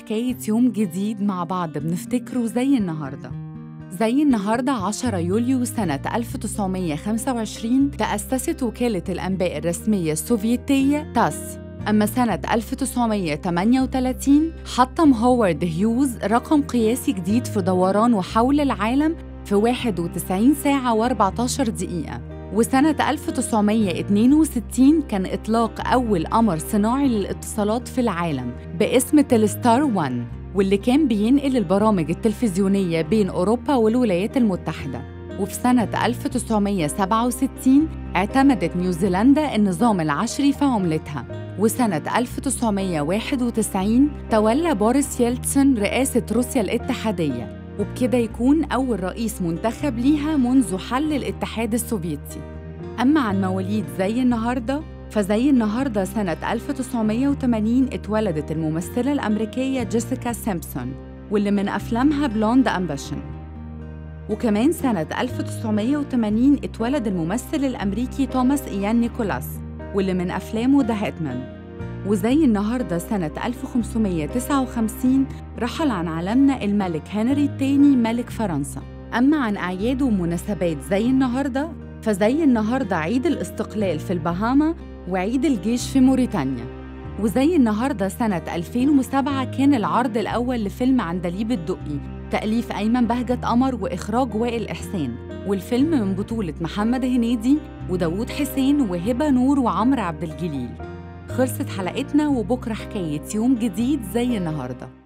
حكاية يوم جديد مع بعض بنفتكره زي النهاردة زي النهاردة 10 يوليو سنة 1925 تأسست وكالة الأنباء الرسمية السوفيتية تاس أما سنة 1938 حطم هوارد هيوز رقم قياسي جديد في دورانه حول العالم في 91 ساعة و14 دقيقة وسنة 1962 كان إطلاق أول قمر صناعي للاتصالات في العالم باسم تلستار 1 واللي كان بينقل البرامج التلفزيونية بين أوروبا والولايات المتحدة وفي سنة 1967 اعتمدت نيوزيلندا النظام العشري في عملتها وسنة 1991 تولى بوريس يلتسون رئاسة روسيا الاتحادية وبكده يكون أول رئيس منتخب ليها منذ حل الاتحاد السوفيتي أما عن مواليد زي النهاردة فزي النهاردة سنة 1980 اتولدت الممثلة الأمريكية جيسيكا سيمبسون واللي من أفلامها بلوند أمبيشن وكمان سنة 1980 اتولد الممثل الأمريكي توماس إيان نيكولاس واللي من أفلامه ذا هيتمان وزي النهاردة سنة 1559 رحل عن عالمنا الملك هنري الثاني ملك فرنسا أما عن أعياد ومناسبات زي النهاردة فزي النهاردة عيد الاستقلال في البهاما وعيد الجيش في موريتانيا وزي النهاردة سنة 2007 كان العرض الأول لفيلم عندليب الدقي تأليف أيمن بهجت قمر وإخراج وائل إحسان والفيلم من بطولة محمد هنيدي وداوود حسين وهبة نور وعمرو عبد الجليل خلصت حلقتنا وبكرة حكاية يوم جديد زي النهارده